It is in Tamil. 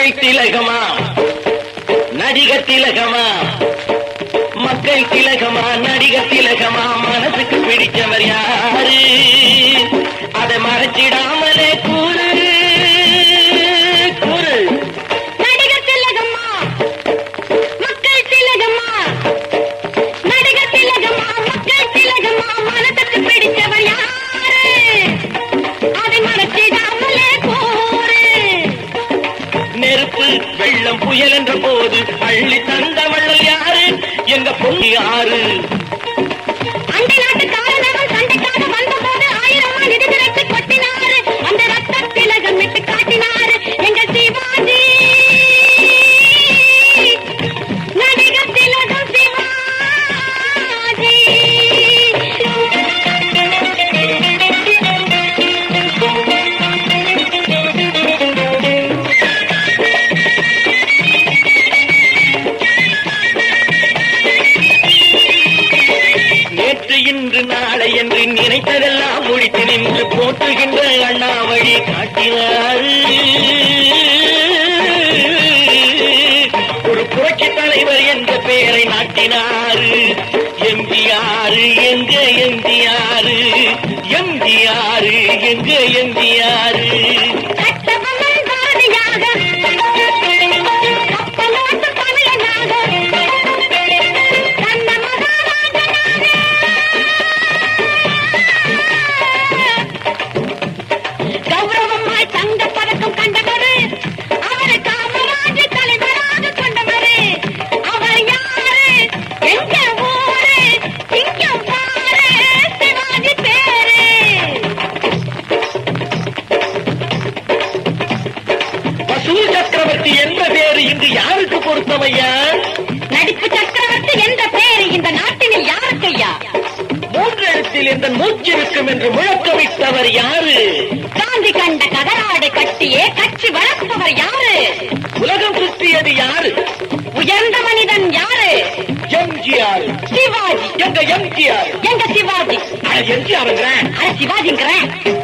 மக்கள் திலகமா நடிகர் திலகமா மக்கள் திலகமா நடிகர் திலகமா மனசுக்கு பிடிச்சவர் யாரு அதை மறைச்சிடாமலே கூறு கூறு நடிகர் திலகம்மா மக்கள் திலகம்மா நடிகர் திலகம்மா மக்கள் திலகம்மா மனதுக்கு பிடிச்சவர் யாரு அதை மறைச்சிடாமலே கூறு நெருப்பு வெள்ளம் புயல் என்ற போது அள்ளி தந்த வள்ளல் யாரு எங்க பொண்ணு யாரு அண்டை நாட்டு காரணவன் சண்டைக்காக வந்தபோது ஆயிரம் நிதி திரட்டு கொட்டினாரு அந்த ரத்த திலகம் விட்டு காட்டினாரு எங்க சிவாஜி நடிகர் திலகம் சிவாஜி நேற்று இன்று நாளை என்று நினைத்ததெல்லாம் முடித்து நின்று போற்றுகின்ற அண்ணா வழி காட்டினாரு ஒரு புரட்சி தலைவர் என்ற பெயரை நாட்டினாரு எம்ஜிஆரு எங்க எம்ஜிஆரு எம்ஜிஆரு எங்க எம்ஜிஆரு கட்டபொம்மன் பாரதியாக கப்பலோட்டு தமிழனாக கண்ண மகாராஜனாக கௌரவமாய் தங்க பதக்கம் கண்டவரு அவரை காமராஜ் தலைவராக கொண்டவரு அவர் யாரு எங்க ஊரு சிங்கம் பாரு சிவாஜி பேரு வசூல் சக்கரவர்த்தி என்ற பேரு இங்கு யாருக்கு பொருத்தமையா நடிப்பு சக்கரவர்த்தி என்ற பெயர் இந்த நாட்டினில் யாருக்கையா மூன்று இடத்தில் இந்த மூச்சிருக்கும் என்று முழக்கமிட்டவர் யாரு காந்தி கண்ட கதராடை கட்டியே கட்சி வளர்ப்பவர் யாரு உலகம் சுற்றியது யாரு உயர்ந்த மனிதன் யாரு எம்ஜிஆர் சிவாஜி எங்க எம்ஜிஆர் எங்க சிவாஜி எம்ஜிஆர் அட சிவாஜிங்கிறேன்